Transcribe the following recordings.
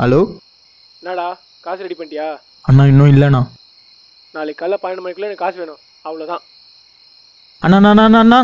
Hello என்னடா காசு ready பண்ணிட்டியா அண்ணா இன்னும் இல்லைண்ணா நாளைக்கு காலைல பன்னெண்டு மணிக்குள்ள எனக்கு காசு வேணும் அவ்வளோதான் அண்ணா அண்ணா, அண்ணா அண்ணா அண்ணா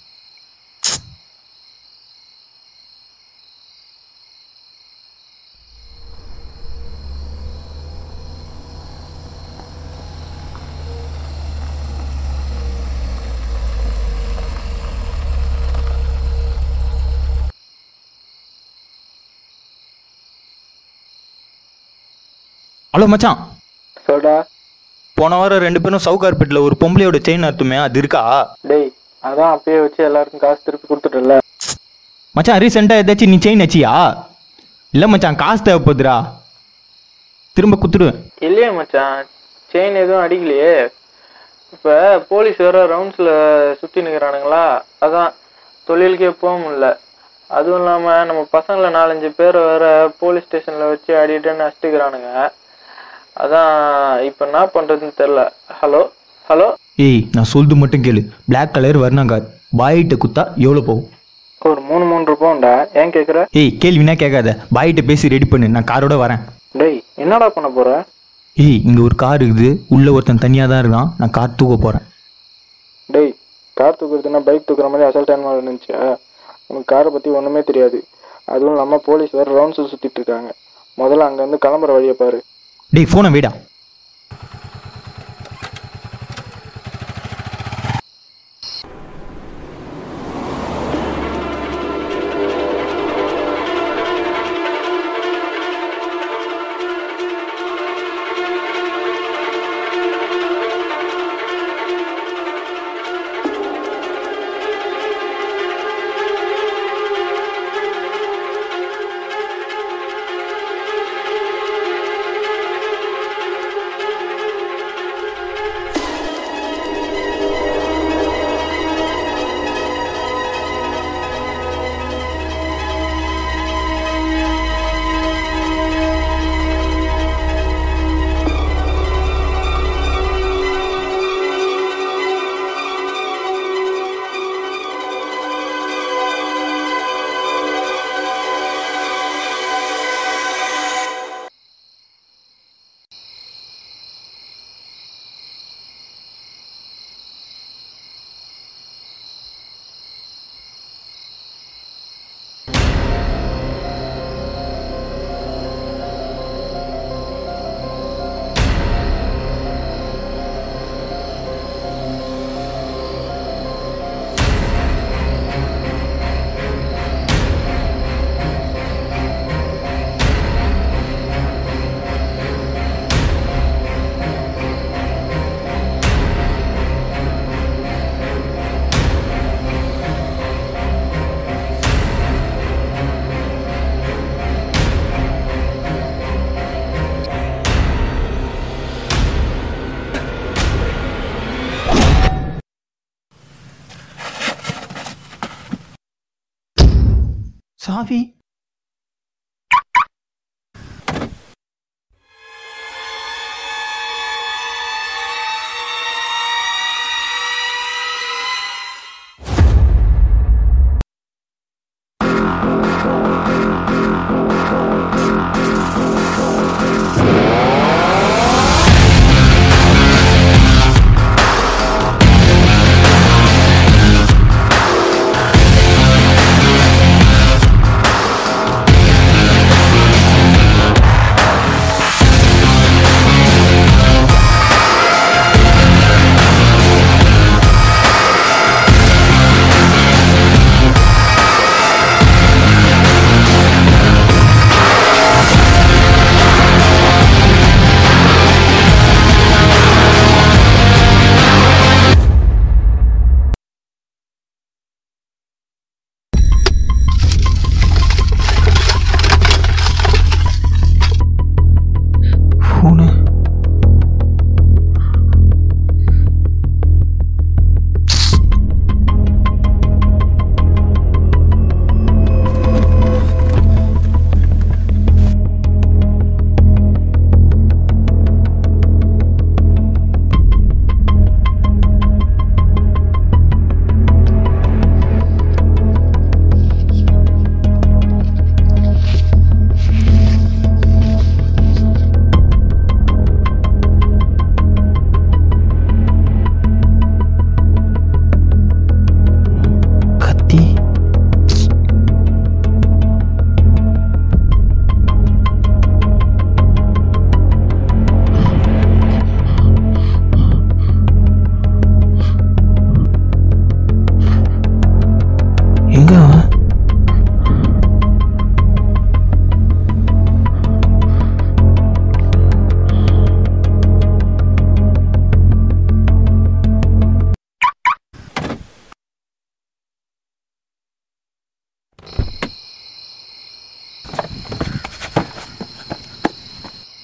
ஹலோ மச்சான் சொல்டா போன வாரம் ரெண்டு பேரும் சவுகார்பேட்டில் ஒரு பொம்பளையோட செயின் அறுத்துமே அது இருக்கா டேய் அதான் அப்பயே வச்சு எல்லாருக்கும் காசு திருப்பி கொடுத்துட்டல மச்சான் ரீசெண்டாக ஏதாச்சும் நீ செயின் வச்சியா இல்லை மச்சான் காசு தேவைப்படுதுடா திரும்ப குத்துடுவேன் இல்லையே மச்சான் செயின் எதுவும் அடிக்கலையே இப்போ போலீஸ் வேற ரவுண்ட்ஸில் சுற்றி நிற்கிறானுங்களா அதான் தொழிலுக்கே போக முடியல அதுவும் இல்லாமல் நம்ம பசங்களை நாலஞ்சு பேரை வேற போலீஸ் ஸ்டேஷனில் வச்சு அடிட்டுன்னு அடிச்சுக்கிறானுங்க அதான் இப்போ என்ன பண்ணுறதுன்னு தெரில ஹலோ ஹலோ ஏய் நான் சொல்றது மட்டும் கேளு Black கலர் வர்ணாங்கார் பாய்கிட்ட குத்தா எவ்வளோ போகும் ஒரு மூணு மூணு ரூபாண்டா ஏன் கேட்குற ஏய் கேள்வினா கேட்காத பாய்கிட்ட பேசி ரெடி பண்ணு நான் காரோட வரேன் டேய் என்னடா பண்ண போற ஏய் இங்கே ஒரு கார் இருக்குது உள்ள ஒருத்தன் தனியாக தான் இருக்கான் நான் கார் தூக்க போகிறேன் டேய் கார் தூக்குறதுன்னா பைக் தூக்குற மாதிரி அசல் டைம் இருந்துச்சா உனக்கு காரை பற்றி ஒன்றுமே தெரியாது அதுவும் இல்லாமல் போலீஸ் வேறு ரவுண்ட்ஸ் சுற்றிட்டு இருக்காங்க முதல்ல அங்கேருந்து கிளம்புற வழியை பாரு டேய் ஃபோனை வைடா சாவி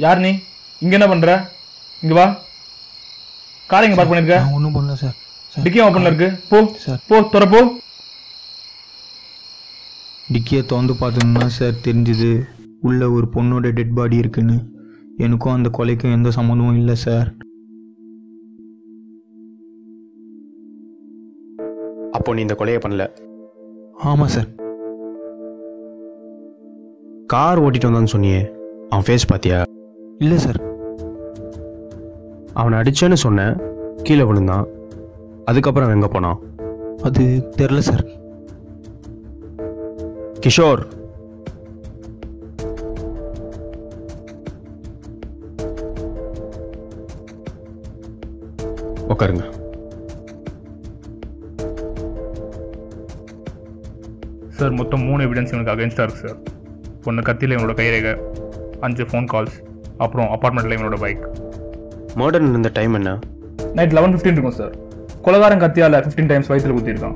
யார் நீ இங்க என்ன பண்ற இங்க வா காரை இங்க பார்க் பண்ணிருக்க நான் ஒன்றும் பண்ணல சார் சார் டிக்கி ஓப்பன்ல இருக்கு போ சார். போ துற போ டிக்கியை திறந்து பார்த்தோம்னா சார் தெரிஞ்சுது உள்ள ஒரு பொண்ணோட டெட் பாடி இருக்குன்னு எனக்கும் அந்த கொலைக்கும் எந்த சம்மந்தமும் இல்லை சார் அப்போ நீ இந்த கொலையை பண்ணல ஆமாம் சார் கார் ஓட்டிட்டு வந்தான்னு சொன்னியே அவன் ஃபேஸ் பாத்தியா இல்லை சார் அவனை அடிச்சேன்னு சொன்னேன் கீழே விழுந்தான் அதுக்கப்புறம் அவன் எங்க போனான் அது தெரில சார் கிஷோர் உட்காருங்க சார் மொத்தம் மூணு எவிடன்ஸ் எனக்கு அகைன்ஸ்டாக இருக்கு சார் ஒன்று கத்தியில் இவனோட கைரேகை அஞ்சு ஃபோன் கால்ஸ் அப்புறம் அப்பார்ட்மெண்ட்டில் இவனோட பைக் மர்டர் இருந்த டைம் என்ன நைட் லெவன் ஃபிஃப்டின் இருக்கும் சார் கொலகாரன் கத்தியால் ஃபிஃப்டீன் டைம்ஸ் வயிற்றுல குத்திருக்கான்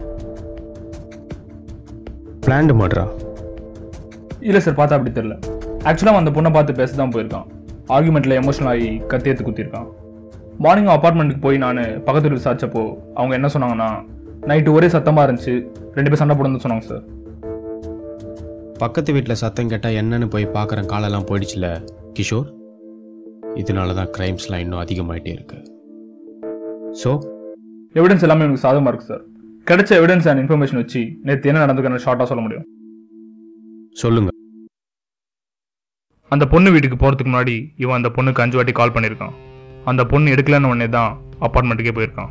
பிளான்டு மர்டரா இல்லை சார் பார்த்தா அப்படி தெரில ஆக்சுவலாக அந்த பொண்ணை பார்த்து பேச தான் போயிருக்கான் ஆர்குமெண்ட்டில் எமோஷனல் ஆகி கத்தி எடுத்து குத்திருக்கான் மார்னிங் அப்பார்ட்மெண்ட்டுக்கு போய் நான் பக்கத்து வீட்டு விசாரிச்சப்போ அவங்க என்ன சொன்னாங்கன்னா நைட்டு ஒரே சத்தமாக இருந்துச்சு ரெண்டு பேர் சண்டை போடணும்னு சொன்னாங்க சார் பக்கத்து வீட்டில் சத்தம் கேட்டால் என்னன்னு போய் பார்க்குறேன் காலெல்லாம் போயிடுச்சுல கிஷோர் இதனால தான் க்ரைம்ஸ்லாம் இன்னும் அதிகமாயிட்டே இருக்கு ஸோ எவிடன்ஸ் எல்லாமே எனக்கு சாதகமாக இருக்கு சார் கிடைச்ச எவிடன்ஸ் அண்ட் இன்ஃபர்மேஷன் வச்சு நேற்று என்ன நடந்துக்குன்னு ஷார்ட்டாக சொல்ல முடியும் சொல்லுங்க அந்த பொண்ணு வீட்டுக்கு போகிறதுக்கு முன்னாடி இவன் அந்த பொண்ணுக்கு அஞ்சு வாட்டி கால் பண்ணியிருக்கான் அந்த பொண்ணு எடுக்கலன்னு உடனே தான் அப்பார்ட்மெண்ட்டுக்கே போயிருக்கான்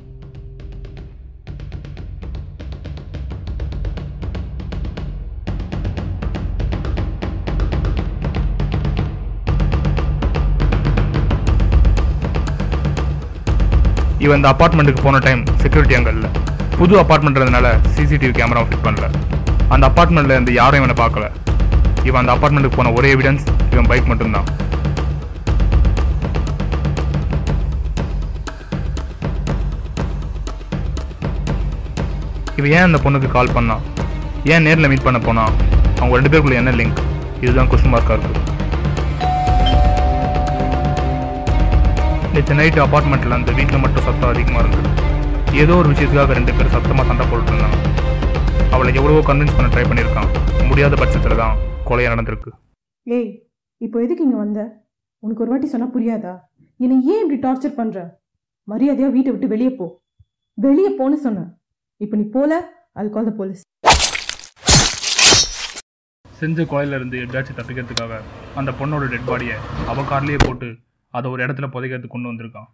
இவன் இந்த அப்பார்ட்மெண்ட்டுக்கு போன டைம் செக்யூரிட்டி அங்கே இல்லை புது அப்பார்ட்மெண்ட்றதுனால சிசிடிவி கேமரா ஃபிட் பண்ணல அந்த அப்பார்ட்மெண்ட்ல இருந்து யாரும் இவனை பார்க்கல இவன் அந்த அப்பார்ட்மெண்ட்டுக்கு போன ஒரே எவிடன்ஸ் இவன் பைக் மட்டும்தான் இவன் ஏன் அந்த பொண்ணுக்கு கால் பண்ணான் ஏன் நேரில் மீட் பண்ண போனா அவங்க ரெண்டு பேருக்குள்ள என்ன லிங்க் இதுதான் கொஸ்டின் மார்க்காக இருக்கு நேற்று நைட்டு அப்பார்ட்மெண்ட்டில் அந்த வீட்டில் மட்டும் சத்தம் அதிகமாக இருந்தது ஏதோ ஒரு விஷயத்துக்காக ரெண்டு பேரும் சத்தமாக சண்டை போட்டுட்டு இருந்தாங்க அவளை எவ்வளவோ கன்வின்ஸ் பண்ண ட்ரை பண்ணியிருக்கான் முடியாத பட்சத்தில் தான் கொலை நடந்திருக்கு ஏய் இப்போ எதுக்கு இங்கே வந்த உனக்கு ஒரு வாட்டி சொன்னால் புரியாதா என்னை ஏன் இப்படி டார்ச்சர் பண்ணுற மரியாதையாக வீட்டை விட்டு வெளியே போ வெளியே போன்னு சொன்னேன் இப்போ நீ போல அது கால் த போலீஸ் செஞ்ச கொலையில இருந்து எப்படியாச்சும் தப்பிக்கிறதுக்காக அந்த பொண்ணோட டெட் பாடியை அவ கார்லயே போட்டு அதை ஒரு இடத்துல புதைக்கிறதுக்கு கொண்டு வந்திருக்கான்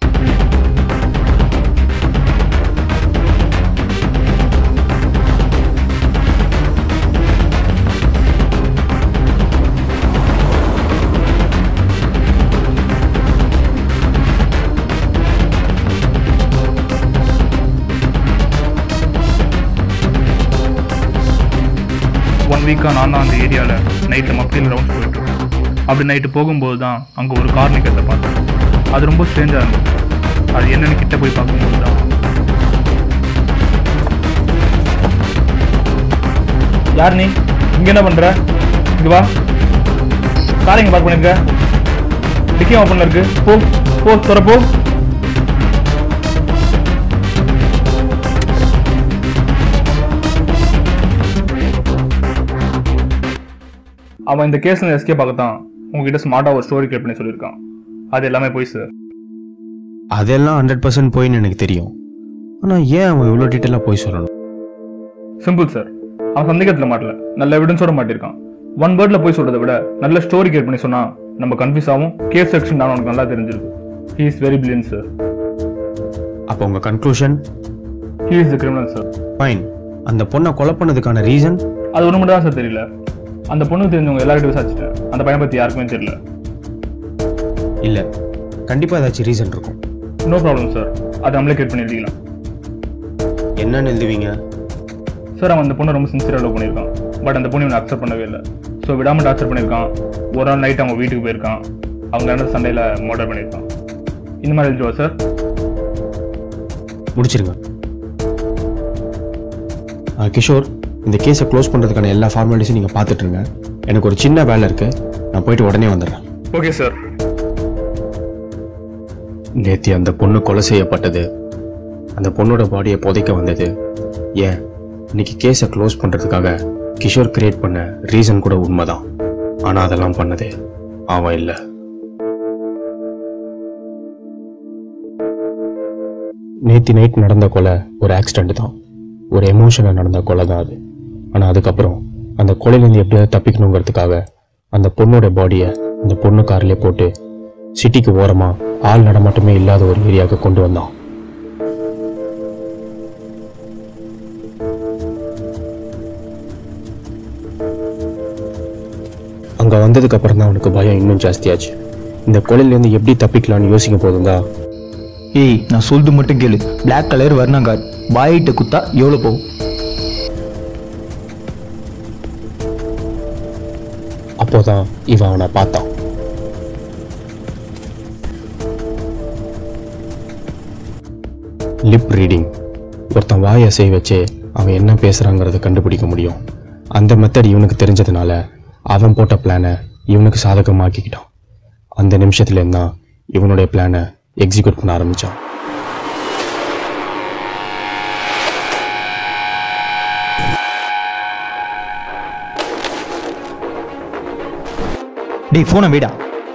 ஒன் வீக்காக நான் தான் அந்த ஏரியாவில் நைட்டில் மப்பியில் ரவுண்ட்ஸ் போயிட்டுருக்கேன் அப்படி நைட்டு போகும்போது தான் அங்கே ஒரு கார் நிற்கிறத பார்த்தேன் அது ரொம்ப ஸ்ட்ரேஞ்சாக இருந்தது அது என்னன்னு கிட்ட போய் பார்க்கும்போது தான் யார் நீ இங்கே என்ன பண்ணுற இங்கே வா காரை இங்கே பார்க் பண்ணிருக்க டிக்கி ஓப்பனில் இருக்கு போ போ துற போ அவன் இந்த கேஸ்ல எஸ்கேப் ஆகத்தான் உங்ககிட்ட ஸ்மார்ட்டா ஒரு ஸ்டோரி கிரியேட் பண்ணி சொல்லியிருக்கான் அது எல்லாமே போய் சார் அதெல்லாம் ஹண்ட்ரட் பர்சன்ட் போயின்னு எனக்கு தெரியும் ஆனால் ஏன் அவன் இவ்வளோ டீட்டெயிலாக போய் சொல்லணும் சிம்பிள் சார் அவன் சந்தேகத்துல மாட்டல நல்ல எவிடன்ஸோட மாட்டிருக்கான் ஒன் வேர்ட்ல போய் சொல்றதை விட நல்ல ஸ்டோரி கிரியேட் பண்ணி சொன்னா நம்ம கன்ஃபியூஸ் ஆகும் கேஸ் செக்ஷன் தான் உனக்கு நல்லா தெரிஞ்சிருக்கு he is very clean sir அப்போ உங்கள் conclusion he is the criminal sir fine அந்த பொண்ணை கொலை பண்ணதுக்கான ரீசன் அது ஒன்று மட்டும் தான் சார் தெரியல அந்த பொண்ணுக்கு தெரிஞ்சவங்க எல்லார்கிட்டையும் விசாரிச்சிட்டேன் அந்த பையனை பத்தி யாருக்குமே தெரியல இல்லை கண்டிப்பாக ஏதாச்சும் ரீசன் இருக்கும் நோ ப்ராப்ளம் சார் அது நம்மளே கிரியேட் பண்ணி எழுதிக்கலாம் என்னன்னு எழுதுவீங்க சார் அவன் அந்த பொண்ணை ரொம்ப சின்சியராக லவ் பண்ணியிருக்கான் பட் அந்த பொண்ணு இவனை அக்செப்ட் பண்ணவே இல்லை ஸோ விடாமல் டார்ச்சர் பண்ணியிருக்கான் ஒரு நாள் நைட் அவங்க வீட்டுக்கு போயிருக்கான் அவங்க நடந்த சண்டையில் மர்டர் பண்ணியிருக்கான் இந்த மாதிரி எழுதிடுவா சார் முடிச்சிருங்க ஆ, கிஷோர் இந்த கேஸை க்ளோஸ் பண்ணுறதுக்கான எல்லா ஃபார்மாலிட்டிஸும் நீங்கள் பார்த்துட்ருங்க எனக்கு ஒரு சின்ன வேலை இருக்குது நான் போயிட்டு உடனே வந்துடுறேன் ஓகே சார் நேத்தி அந்த பொண்ணு கொலை செய்யப்பட்டது அந்த பொண்ணோட பாடியை புதைக்க வந்தது ஏன் இன்னைக்கு கேஸை க்ளோஸ் பண்ணுறதுக்காக கிஷோர் கிரியேட் பண்ண ரீசன் கூட உண்மைதான் ஆனால் அதெல்லாம் பண்ணது அவன் இல்லை நேத்தி நைட் நடந்த கொலை ஒரு ஆக்சிடென்ட் தான் ஒரு எமோஷனில் நடந்த கொலை தான் அது ஆனால் அதுக்கப்புறம் அந்த கொலையிலேருந்து எப்படியாவது தப்பிக்கணுங்கிறதுக்காக அந்த பொண்ணோட பாடியை அந்த பொண்ணு கார்லேயே போட்டு சிட்டிக்கு ஓரமா ஆள் நடமாட்டமே இல்லாத ஒரு ஏரியாவுக்கு கொண்டு வந்தான் அங்க வந்ததுக்கு அப்புறம் தான் அவனுக்கு பயம் இன்னும் ஜாஸ்தியாச்சு இந்த கொலையிலேருந்து எப்படி தப்பிக்கலாம்னு யோசிக்கும் போதுதான் ஏய் நான் சொல்றது மட்டும் கேளு Black கலர் வர்ணா கார் பாயிட்ட குத்தா எவ்வளோ போகும் அப்போதான் இவன் அவனை பார்த்தான் லிப் ரீடிங் ஒருத்தன் வாய் அசை வச்சு அவன் என்ன பேசுறாங்கிறத கண்டுபிடிக்க முடியும் அந்த மெத்தட் இவனுக்கு தெரிஞ்சதுனால அவன் போட்ட பிளானை இவனுக்கு சாதகமாக்கிக்கிட்டான் அந்த நிமிஷத்துல தான் இவனுடைய பிளானை எக்ஸிக்யூட் பண்ண ஆரம்பிச்சான் டேய் ஃபோனை வைடா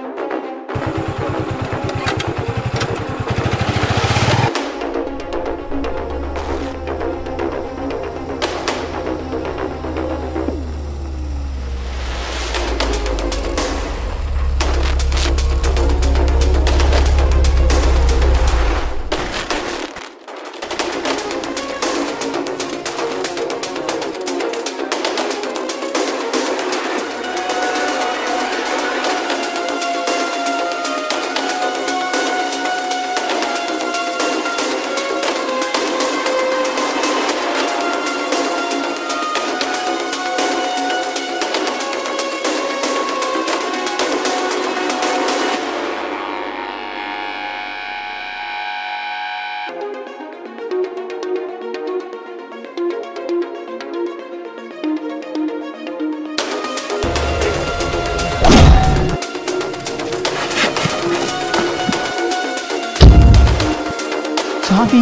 சாவி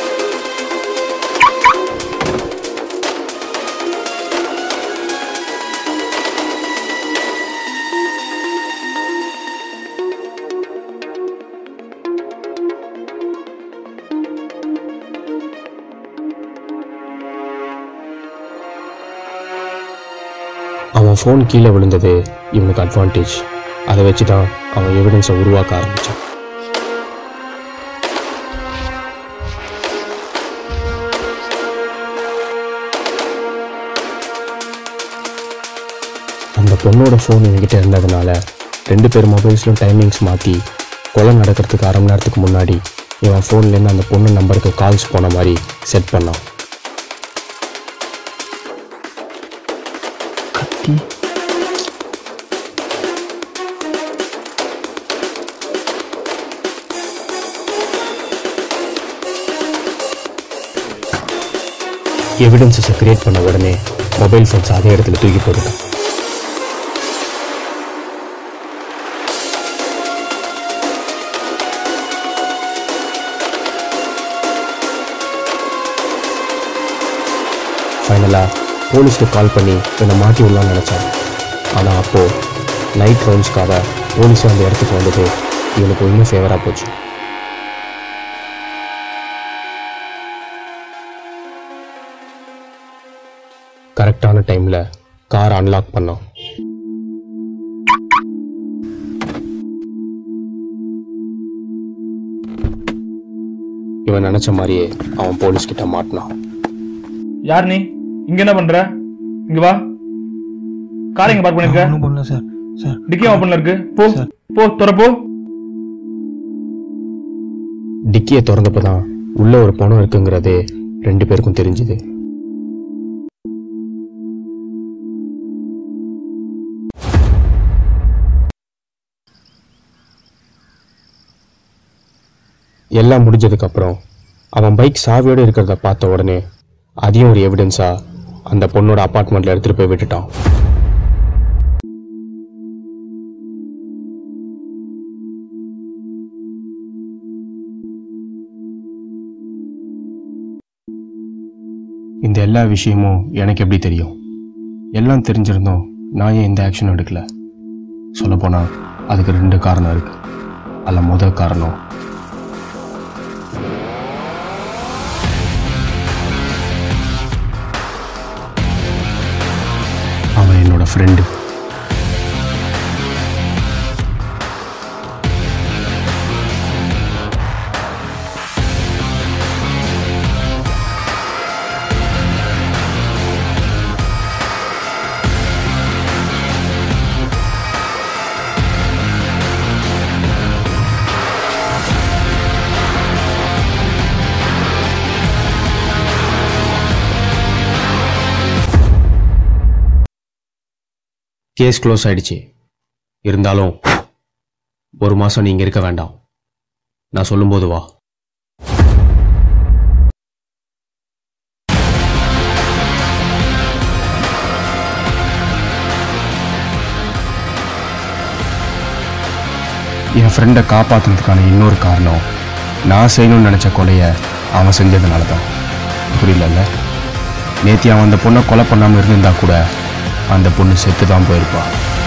அவன் ஃபோன் கீழே விழுந்தது இவனுக்கு அட்வான்டேஜ் அதை வச்சு தான் அவன் எவிடன்ஸை உருவாக்க ஆரம்பிச்சான் அந்த பொண்ணோட ஃபோன் என்கிட்ட இருந்ததுனால ரெண்டு பேர் மொபைல்ஸ்லையும் டைமிங்ஸ் மாற்றி கொலை நடக்கிறதுக்கு அரை மணி நேரத்துக்கு முன்னாடி இவன் ஃபோன்லேருந்து அந்த பொண்ணு நம்பருக்கு கால்ஸ் போன மாதிரி செட் பண்ணான் கத்தி எவிடன்ஸஸை கிரியேட் பண்ண உடனே மொபைல் ஃபோன்ஸ் அதே இடத்துல தூக்கி போட்டுட்டான் ஃபைனலாக போலீஸ்க்கு கால் பண்ணி என்னை மாட்டி விடலாம்னு நினச்சான் ஆனால் அப்போது நைட் ரவுண்ட்ஸ்க்காக போலீஸ் அந்த இடத்துக்கு வந்தது இவனுக்கு இன்னும் ஃபேவராக போச்சு கரெக்டான டைமில் கார் அன்லாக் பண்ணான் இவன் நினச்ச மாதிரியே அவன் போலீஸ் கிட்ட மாட்டினான் யார் நீ இங்க என்ன பண்ற இங்க வா கார் எங்க பார்க் பண்ணிருக்க ஒன்றும் பண்ணல சார் சார் டிக்கி ஓப்பன்ல இருக்கு போ சார். போ துற போ டிக்கியை திறந்தப்போ தான் உள்ள ஒரு பணம் இருக்குங்கிறதே ரெண்டு பேருக்கும் தெரிஞ்சுது எல்லாம் முடிஞ்சதுக்கப்புறம் அவன் பைக் சாவியோடு இருக்கிறத பார்த்த உடனே அதையும் ஒரு எவிடன்ஸா அந்த பொண்ணோட அப்பார்ட்மெண்ட்ல எடுத்துட்டு போய் விட்டுட்டான் இந்த எல்லா விஷயமும் எனக்கு எப்படி தெரியும் எல்லாம் தெரிஞ்சிருந்தோம் நான் ஏன் இந்த ஆக்ஷன் எடுக்கல சொல்லப்போனால் அதுக்கு ரெண்டு காரணம் இருக்கு அதில் முதல் காரணம் அவன் என்னோட ஃப்ரெண்டு கேஸ் க்ளோஸ் ஆயிடுச்சு இருந்தாலும் ஒரு மாதம் நீங்கள் இருக்க வேண்டாம் நான் சொல்லும்போது வா என் ஃப்ரெண்டை காப்பாற்றுனதுக்கான இன்னொரு காரணம் நான் செய்யணும்னு நினச்ச கொலையை அவன் செஞ்சதுனால தான் புரியலல்ல நேத்தி அவன் அந்த பொண்ணை கொலை பண்ணாமல் இருந்திருந்தா கூட அந்த பொண்ணு செத்து தான் போயிருப்பான்